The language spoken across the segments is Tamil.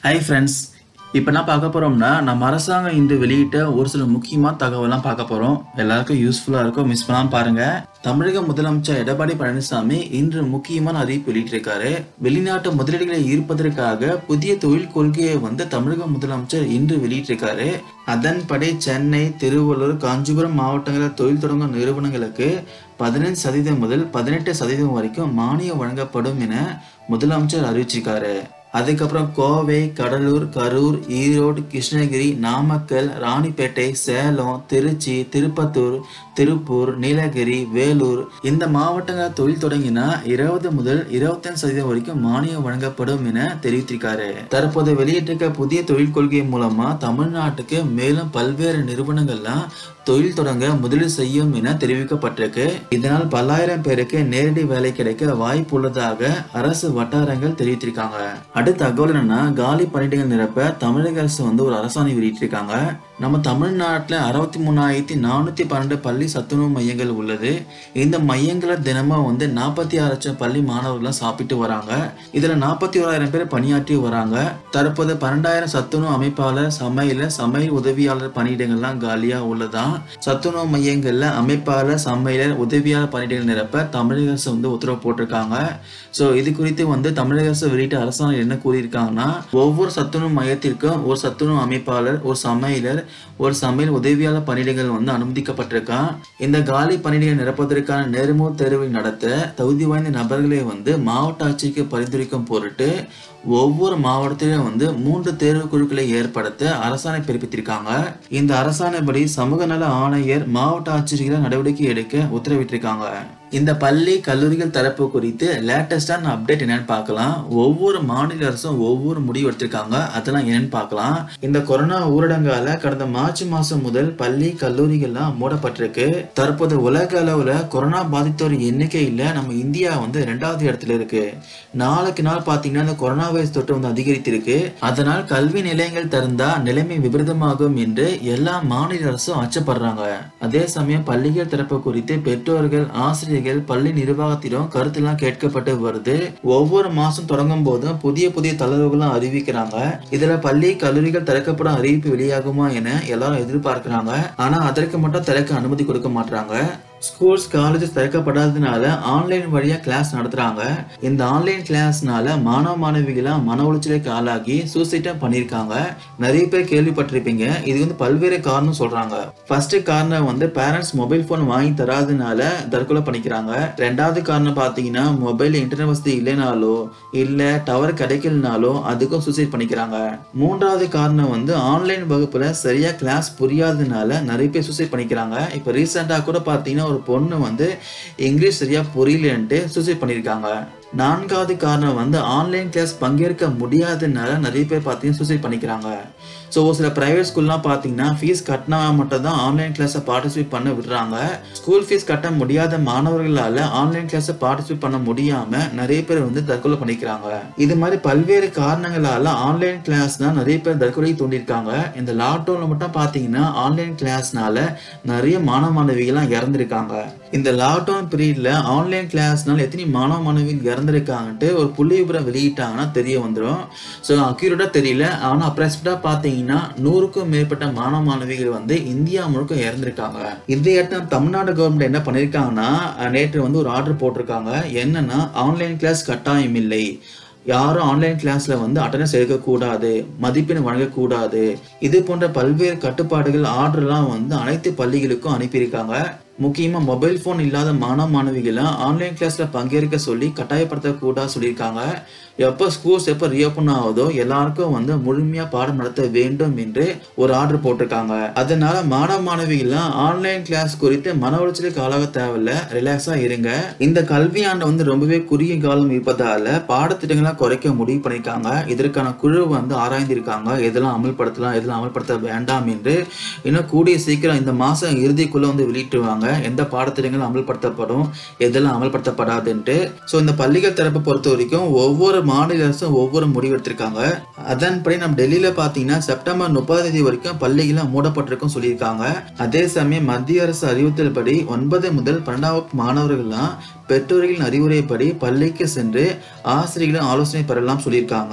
ஹை ஃப்ரெண்ட்ஸ் இப்போ என்ன பார்க்க போகிறோம்னா நம்ம அரசாங்கம் இன்று வெளியிட்ட ஒரு சில முக்கியமான தகவலாம் பார்க்க போகிறோம் எல்லாருக்கும் யூஸ்ஃபுல்லாக இருக்கும் மிஸ் பண்ணாமல் பாருங்கள் தமிழக முதலமைச்சர் எடப்பாடி பழனிசாமி இன்று முக்கியமான அறிவிப்பு வெளியிட்டிருக்காரு வெளிநாட்டு முதலீடுகளை ஈர்ப்பதற்காக புதிய தொழில் கொள்கையை வந்து தமிழக முதலமைச்சர் இன்று வெளியிட்டிருக்காரு அதன்படி சென்னை திருவள்ளூர் காஞ்சிபுரம் மாவட்டங்களில் தொழில் தொடங்கும் நிறுவனங்களுக்கு பதினஞ்சு சதவீதம் முதல் பதினெட்டு சதவீதம் வரைக்கும் மானியம் வழங்கப்படும் என முதலமைச்சர் அறிவிச்சிருக்காரு அதுக்கப்புறம் கோவை கடலூர் கரூர் ஈரோடு கிருஷ்ணகிரி நாமக்கல் ராணிப்பேட்டை சேலம் திருச்சி திருப்பத்தூர் திருப்பூர் நீலகிரி வேலூர் இந்த மாவட்டங்கள் தொழில் தொடங்கினா இருபது முதல் இருபத்தஞ்சு சதவீதம் வரைக்கும் மானியம் வழங்கப்படும் என தெரிவித்திருக்காரு தற்போது வெளியிட்டிருக்க புதிய தொழில் கொள்கை மூலமா தமிழ்நாட்டுக்கு மேலும் பல்வேறு நிறுவனங்கள்லாம் தொழில் தொடங்க முதலீடு செய்யும் என தெரிவிக்கப்பட்டிருக்கு இதனால் பல்லாயிரம் பேருக்கு நேரடி வேலை கிடைக்க வாய்ப்பு உள்ளதாக அரசு வட்டாரங்கள் தெரிவித்திருக்காங்க அடுத்த தகவல் என்னன்னா காலி பணியிடங்கள் நிரப்ப தமிழக அரசு வந்து ஒரு அரசாணை வெளியிட்டிருக்காங்க நம்ம தமிழ்நாட்டில் அறுபத்தி மூணாயிரத்தி நானூற்றி பன்னெண்டு பள்ளி சத்துணவு மையங்கள் உள்ளது இந்த மையங்களை தினமும் வந்து நாற்பத்தி ஆறு லட்சம் பள்ளி மாணவர்கள்லாம் சாப்பிட்டு வராங்க இதில் நாற்பத்தி ஓராயிரம் பேர் பணியாற்றி வராங்க தற்போது பன்னெண்டாயிரம் சத்துணவு அமைப்பாளர் சமையல சமையல் உதவியாளர் பணியிடங்கள்லாம் காலியாக உள்ளதான் சத்துணவு மையங்களில் அமைப்பாளர் சமையலர் உதவியாளர் பணியிடங்கள் நிரப்ப தமிழக அரசு வந்து உத்தரவு போட்டிருக்காங்க ஸோ இது குறித்து வந்து தமிழக அரசு வெளியிட்ட அரசாணை என்ன கூறியிருக்காங்கன்னா ஒவ்வொரு சத்துணவு மையத்திற்கும் ஒரு சத்துணவு அமைப்பாளர் ஒரு சமையலர் ஒரு சமையல் உதவியாளர் பணியிடங்கள் வந்து அனுமதிக்கப்பட்டிருக்கான் இந்த காலி பணியிடங்கள் நிரப்புவதற்கான நேர்முக தேர்வை நடத்த தகுதி வாய்ந்த நபர்களை வந்து மாவட்ட ஆட்சிக்கு பரிந்துரைக்கும் பொருட்டு ஒவ்வொரு மாவட்டத்திலும் வந்து மூன்று தேர்வு குழுக்களை ஏற்படுத்த அரசாணை பிறப்பித்திருக்காங்க இந்த அரசாணைப்படி சமூக நல ஆணையர் மாவட்ட ஆட்சியர்களை நடவடிக்கை எடுக்க உத்தரவிட்டிருக்காங்க இந்த பள்ளி கல்லூரிகள் தரப்பு குறித்து லேட்டஸ்டான அப்டேட் என்னன்னு பார்க்கலாம் ஒவ்வொரு மாநில அரசும் ஒவ்வொரு முடிவு எடுத்திருக்காங்க அதெல்லாம் என்னன்னு பார்க்கலாம் இந்த கொரோனா ஊரடங்கால கடந்த மார்ச் மாசம் முதல் பள்ளி கல்லூரிகள்லாம் மூடப்பட்டிருக்கு தற்போது உலக அளவுல கொரோனா பாதித்தோர் எண்ணிக்கையில நம்ம இந்தியா வந்து ரெண்டாவது இடத்துல இருக்கு நாளுக்கு நாள் பாத்தீங்கன்னா இந்த கொரோனா வைரஸ் தொற்று வந்து அதிகரித்திருக்கு அதனால் கல்வி நிலையங்கள் திறந்தா நிலைமை விபரீதமாகும் என்று எல்லா மாநில அரசும் அச்சப்படுறாங்க அதே சமயம் பள்ளிகள் திறப்பு குறித்து பெற்றோர்கள் ஆசிரியர்கள் பள்ளி நிர்வாகத்திடம் கருத்துலாம் கேட்கப்பட்டு வருது ஒவ்வொரு மாசம் தொடங்கும் போதும் புதிய புதிய தளர்வுகளும் அறிவிக்கிறாங்க இதுல பள்ளி கல்லூரிகள் திறக்கப்படும் அறிவிப்பு வெளியாகுமா என எல்லாரும் எதிர்பார்க்கிறாங்க ஆனா அதற்கு மட்டும் திறக்க அனுமதி கொடுக்க மாட்டாங்க ஸ்கூல்ஸ் காலேஜஸ் திறக்கப்படாததுனால ஆன்லைன் வழியா கிளாஸ் நடத்துறாங்க இந்த ஆன்லைன் கிளாஸ்னால மாணவ மாணவிகளாம் மன உளைச்சலுக்கு ஆளாகி சூசைட்டும் பண்ணியிருக்காங்க நிறைய பேர் கேள்விப்பட்டிருப்பீங்க இது வந்து பல்வேறு காரணம் சொல்றாங்க ஃபர்ஸ்ட் காரணம் வந்து பேரண்ட்ஸ் மொபைல் ஃபோன் வாங்கி தராதனால தற்கொலை பண்ணிக்கிறாங்க ரெண்டாவது காரணம் பார்த்தீங்கன்னா மொபைல் இன்டர்நெட் வசதி இல்லைனாலோ இல்ல டவர் கிடைக்கலனாலோ அதுக்கும் சூசைட் பண்ணிக்கிறாங்க மூன்றாவது காரணம் வந்து ஆன்லைன் வகுப்புல சரியா கிளாஸ் புரியாததுனால நிறைய பேர் சூசைட் பண்ணிக்கிறாங்க இப்போ ரீசெண்டாக கூட பார்த்தீங்கன்னா ஒரு பொண்ணு வந்து இங்கிலீஷ் சரியா புரியலன்ட்டு சூசைட் பண்ணியிருக்காங்க நான்காவது காரணம் வந்து ஆன்லைன் கிளாஸ் பங்கேற்க முடியாததுனால நிறைய பேர் பார்த்தீங்கன்னா சூசைட் பண்ணிக்கிறாங்க ஸோ ஒரு சில ப்ரைவேட் ஸ்கூல்லாம் பார்த்தீங்கன்னா ஃபீஸ் கட்டினா மட்டும் தான் ஆன்லைன் கிளாஸை பார்ட்டிசிபேட் பண்ண விடுறாங்க ஸ்கூல் ஃபீஸ் கட்ட முடியாத மாணவர்களால் ஆன்லைன் கிளாஸை பார்ட்டிசிபேட் பண்ண முடியாமல் நிறைய பேர் வந்து தற்கொலை பண்ணிக்கிறாங்க இது மாதிரி பல்வேறு காரணங்களால் ஆன்லைன் கிளாஸ்னா நிறைய பேர் தற்கொலை தூண்டியிருக்காங்க இந்த லாக்டவுனில் மட்டும் பார்த்தீங்கன்னா ஆன்லைன் கிளாஸ்னால நிறைய மாணவ மாணவிகள்லாம் இறந்துருக்காங்க இந்த லாக்டவுன் பீரியட்ல ஆன்லைன் கிளாஸ்னால எத்தனை மாணவ மாணவிகள் இறந்துருக்காங்கன்ட்டு ஒரு புள்ளி விவரம் வெளியிட்டாங்கன்னா தெரிய வந்துடும் ஸோ அக்யூரேட்டாக தெரியல ஆனால் அப்ராக்சிமேட்டாக பார்த்தீங்கன்னா நூறுக்கும் மேற்பட்ட மாணவ மாணவிகள் வந்து இந்தியா முழுக்க இறந்துருக்காங்க இதையடுத்து தமிழ்நாடு கவர்மெண்ட் என்ன பண்ணியிருக்காங்கன்னா நேற்று வந்து ஒரு ஆர்டர் போட்டிருக்காங்க என்னன்னா ஆன்லைன் கிளாஸ் கட்டாயம் இல்லை யாரும் ஆன்லைன் கிளாஸ்ல வந்து அட்டண்டன்ஸ் எடுக்கக்கூடாது மதிப்பெண் வழங்கக்கூடாது இது போன்ற பல்வேறு கட்டுப்பாடுகள் ஆர்டர்லாம் வந்து அனைத்து பள்ளிகளுக்கும் அனுப்பியிருக்காங்க முக்கியமா மொபைல் ஃபோன் இல்லாத மாணவ மாணவிகளை ஆன்லைன் கிளாஸ்ல பங்கேற்க சொல்லி கட்டாயப்படுத்தக்கூடாது சொல்லியிருக்காங்க எப்போ ஸ்கூல்ஸ் எப்போ ரீஓப்பன் ஆகுதோ எல்லாருக்கும் வந்து முழுமையா பாடம் நடத்த வேண்டும் என்று ஒரு ஆர்டர் போட்டிருக்காங்க அதனால மாணவ மாணவிகள்லாம் ஆன்லைன் கிளாஸ் குறித்து மன உளைச்சலுக்கு ஆளாக தேவையில்ல ரிலாக்ஸா இருங்க இந்த கல்வி ஆண்டு வந்து ரொம்பவே குறுகிய காலம் இருப்பதால பாடத்திட்டங்களை குறைக்க முடிவு பண்ணியிருக்காங்க இதற்கான குழு வந்து ஆராய்ந்திருக்காங்க எதெல்லாம் அமல்படுத்தலாம் எதெல்லாம் அமல்படுத்த வேண்டாம் என்று இன்னும் கூடிய சீக்கிரம் இந்த மாசம் இறுதிக்குள்ள வந்து வெளியிட்டுருவாங்க எந்த பாடத்திட்டங்கள் அமல்படுத்தப்படும் எதெல்லாம் அமல்படுத்தப்படாதுன்ட்டு ஸோ இந்த பள்ளிகள் தரப்பை பொறுத்த வரைக்கும் ஒவ்வொரு மாநில அரசும் ஒவ்வொரு முடிவு எடுத்திருக்காங்க அதன்படி நம்ம டெல்லியில பாத்தீங்கன்னா செப்டம்பர் முப்பதாம் தேதி வரைக்கும் பள்ளிகள் மூடப்பட்டிருக்கும் சொல்லியிருக்காங்க அதே சமயம் மத்திய அரசு அறிவுறுத்தல் படி ஒன்பது முதல் பன்னெண்டாம் வகுப்பு மாணவர்கள்லாம் பெற்றோர்களின் அறிவுரைப்படி பள்ளிக்கு சென்று ஆசிரியர்களின் ஆலோசனை பெறலாம் சொல்லியிருக்காங்க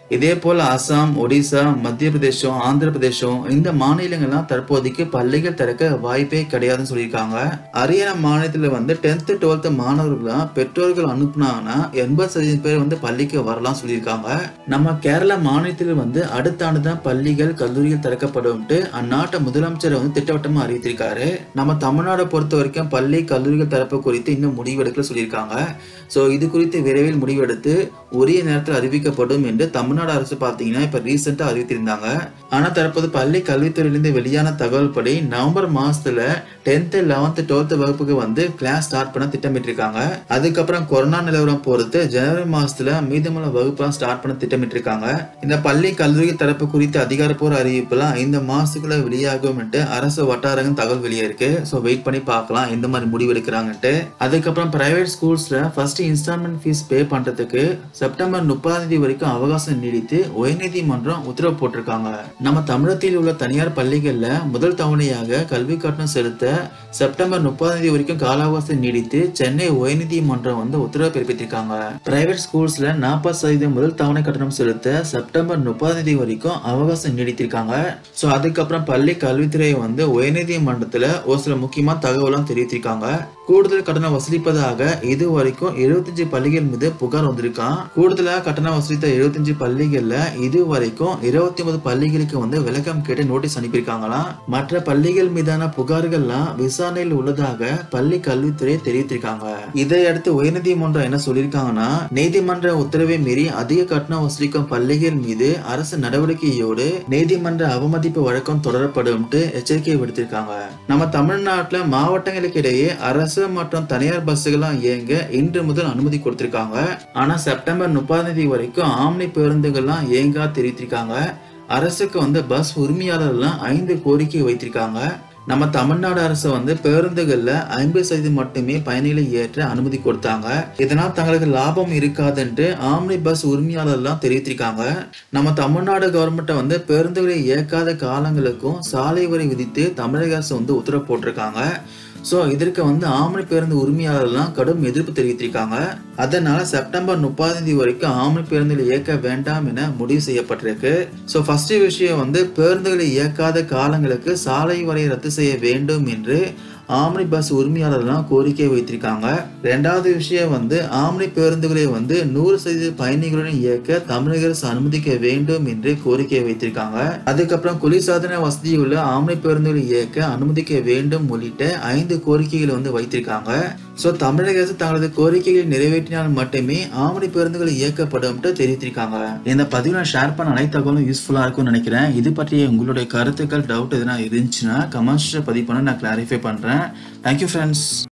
இதே போல அசாம் ஒடிசா மத்திய பிரதேசம் ஆந்திர பிரதேசம் இந்த மாநிலங்கள்லாம் தற்போதைக்கு பள்ளிகள் திறக்க வாய்ப்பே கிடையாதுன்னு சொல்லியிருக்காங்க ஹரியானா மாநிலத்தில் வந்து டென்த்து டுவெல்த்து மாணவர்களாம் பெற்றோர்கள் அனுப்புனாங்கன்னா எண்பது சதவீதம் பேர் வந்து பள்ளிக்கு வரலாம் சொல்லியிருக்காங்க நம்ம கேரள மாநிலத்தில் வந்து அடுத்த ஆண்டு தான் பள்ளிகள் கல்லூரிகள் திறக்கப்படும்ட்டு அந்நாட்டு முதலமைச்சர் வந்து திட்டவட்டமா அறிவித்திருக்காரு நம்ம தமிழ்நாடை பொறுத்த வரைக்கும் பள்ளி கல்லூரிகள் திறப்பு குறித்து இன்னும் முடிவெடுக்கல சொல்லியிருக்காங்க ஸோ இது குறித்து விரைவில் முடிவெடுத்து உரிய நேரத்தில் அறிவிக்கப்படும் என்று தமிழ்நாடு அரசு பார்த்தீங்கன்னா இப்போ ரீசெண்டாக அறிவித்திருந்தாங்க ஆனால் தற்போது பள்ளி கல்வித்துறையிலிருந்து வெளியான தகவல் படி நவம்பர் மாசத்துல டென்த்து லெவன்த்து டுவெல்த்து வகுப்புக்கு வந்து கிளாஸ் ஸ்டார்ட் பண்ண திட்டமிட்டிருக்காங்க அதுக்கப்புறம் கொரோனா நிலவரம் பொறுத்து ஜனவரி மாசத்துல மீதமுள்ள வகுப்புலாம் ஸ்டார்ட் பண்ண திட்டமிட்டிருக்காங்க இந்த பள்ளி கல்லூரி தரப்பு குறித்த அதிகாரப்பூர்வ அறிவிப்புலாம் இந்த மாசத்துக்குள்ள வெளியாகும் அரசு வட்டாரங்கள் தகவல் வெளியிருக்கு ஸோ வெயிட் பண்ணி பார்க்கலாம் எந்த மாதிரி முடிவு எடுக்கிறாங்கன்ட்டு அதுக்கப்புறம் பிரைவேட் ஸ்கூல்ஸ்ல ஃபர்ஸ்ட் இன்ஸ்டால்மெண்ட் ஃபீஸ் பே பண்றதுக்கு செப்டம்பர் முப்பதாம் தேதி வரைக்கும் அவகாசம் நீடித்து உயர்நீதிமன்றம் உத்தரவு போட்டிருக்காங்க நம்ம தமிழகத்தில் உள்ள தனியார் பள்ளிகள்ல முதல் தவணையாக கல்வி கட்டணம் செலுத்த செப்டம்பர் முப்பதாம் தேதி வரைக்கும் கால அவகாசம் நீடித்து சென்னை உயர்நீதிமன்றம் வந்து உத்தரவு பிறப்பித்திருக்காங்க பிரைவேட் ஸ்கூல்ஸ்ல நாற்பது சதவீதம் முதல் தவணை கட்டணம் செலுத்த செப்டம்பர் முப்பதாம் தேதி வரைக்கும் அவகாசம் நீடித்திருக்காங்க ஸோ அதுக்கப்புறம் பள்ளி கல்வித்துறை வந்து உயர்நீதிமன்றத்துல ஒரு சில முக்கியமான தகவலாம் தெரிவித்திருக்காங்க கூடுதல் கட்டணம் வசூலிப்பதாக இது வரைக்கும் எழுபத்தஞ்சு பள்ளிகள் மீது புகார் வந்திருக்கான் கூடுதலாக கட்டணம் வசூலித்த எழுபத்தஞ்சு பள்ளிகள்ல இது வரைக்கும் இருபத்தி ஒன்பது பள்ளிகளுக்கு வந்து விளக்கம் கேட்டு நோட்டீஸ் அனுப்பியிருக்காங்களாம் மற்ற பள்ளிகள் மீதான புகார்கள்லாம் விசாரணையில் உள்ளதாக பள்ளி கல்வித்துறை தெரிவித்திருக்காங்க இதையடுத்து உயர்நீதிமன்றம் என்ன சொல்லியிருக்காங்கன்னா நீதிமன்ற உத்தரவை மீறி அதிக கட்டணம் வசூலிக்கும் பள்ளிகள் மீது அரசு நடவடிக்கையோடு நீதிமன்ற அவமதிப்பு வழக்கம் தொடரப்படும் எச்சரிக்கை விடுத்திருக்காங்க நம்ம தமிழ்நாட்டுல மாவட்டங்களுக்கு இடையே அரசு மற்றும் தனியார் பஸ்ஸுகள்லாம் இயங்க இன்று முதல் அனுமதி கொடுத்திருக்காங்க ஆனா செப்டம்பர் முப்பதாம் தேதி வரைக்கும் ஆம்னி பேருந்துகள்லாம் இயங்கா தெரிவித்திருக்காங்க அரசுக்கு வந்து பஸ் உரிமையாளர்லாம் ஐந்து கோரிக்கை வைத்திருக்காங்க நம்ம தமிழ்நாடு அரசு வந்து பேருந்துகள்ல ஐம்பது சதவீதம் மட்டுமே பயணிகளை ஏற்ற அனுமதி கொடுத்தாங்க இதனால் தங்களுக்கு லாபம் இருக்காதுன்ட்டு ஆம்னி பஸ் உரிமையாளர்லாம் தெரிவித்திருக்காங்க நம்ம தமிழ்நாடு கவர்மெண்ட்டை வந்து பேருந்துகளை இயக்காத காலங்களுக்கும் சாலை வரி விதித்து தமிழக அரசு வந்து உத்தரவு போட்டிருக்காங்க ஸோ இதற்கு வந்து ஆம்னி பேருந்து உரிமையாளர்லாம் கடும் எதிர்ப்பு தெரிவித்திருக்காங்க அதனால செப்டம்பர் முப்பதாம் தேதி வரைக்கும் ஆம்னி பேருந்துகளை இயக்க வேண்டாம் என முடிவு செய்யப்பட்டிருக்கு ஸோ ஃபர்ஸ்ட் விஷயம் வந்து பேருந்துகளை இயக்காத காலங்களுக்கு சாலை வரையை ரத்து செய்ய வேண்டும் என்று ஆம்னி பஸ் உரிமையாளர்லாம் கோரிக்கை வைத்திருக்காங்க ரெண்டாவது விஷயம் வந்து ஆம்னி பேருந்துகளை வந்து நூறு சதவீத பயணிகளுடன் இயக்க தமிழக அரசு அனுமதிக்க வேண்டும் என்று கோரிக்கை வைத்திருக்காங்க அதுக்கப்புறம் குளிர்சாதன வசதியுள்ள ஆம்னி பேருந்துகளை இயக்க அனுமதிக்க வேண்டும் உள்ளிட்ட ஐந்து கோரிக்கைகளை வந்து வைத்திருக்காங்க ஸோ தமிழக அரசு தங்களது கோரிக்கைகளை நிறைவேற்றினால் மட்டுமே ஆம்னி பேருந்துகள் இயக்கப்படும் தெரிவித்திருக்காங்க இந்த பதிவு நான் ஷேர் பண்ண அனைத்து தகவலும் யூஸ்ஃபுல்லாக இருக்கும்னு நினைக்கிறேன் இது பற்றிய உங்களுடைய கருத்துக்கள் டவுட் எதுனா இருந்துச்சுன்னா கமெண்ட்ஸில் பதிவு பண்ண நான் கிளாரிஃபை பண்ணுறேன் தேங்க்யூ ஃப்ரெண்ட்ஸ்